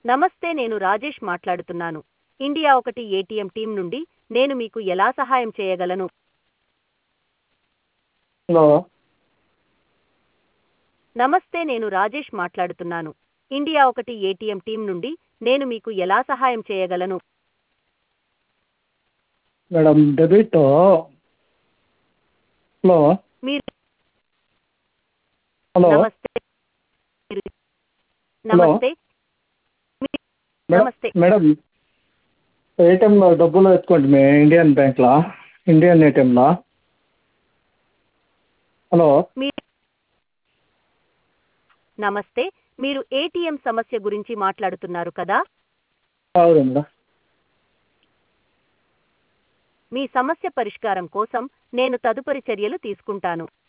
నమస్తే నేను రాజేష్ మాట్లాడుతున్నాను ఇండియా ఒకటి ఏటీఎం టీం నుండి నేను మీకు ఎలా సహాయం చేయగలను హలో నమస్తే నేను రాజేష్ మాట్లాడుతున్నాను ఇండియా ఒకటి ఏటీఎం టీం నుండి నేను మీకు ఎలా సహాయం చేయగలను మేడం డెబిట్ హలో మీరు హలో నమస్తే మీరు- నమస్తే మీ- మేడం నమస్తే. మేడం ఏటీఎంలో డబ్బులు ఎత్తుకోండి మీ ఇండియన్ బ్యాంక్లో ఇండియన్ ఏటీఎంలో హలో మీ నమస్తే మీరు ఏటీఎం సమస్య గురించి మాట్లాడుతున్నారు కదా అవును మేడం మీ సమస్య పరిష్కారం కోసం నేను తదుపరి చర్యలు తీసుకుంటాను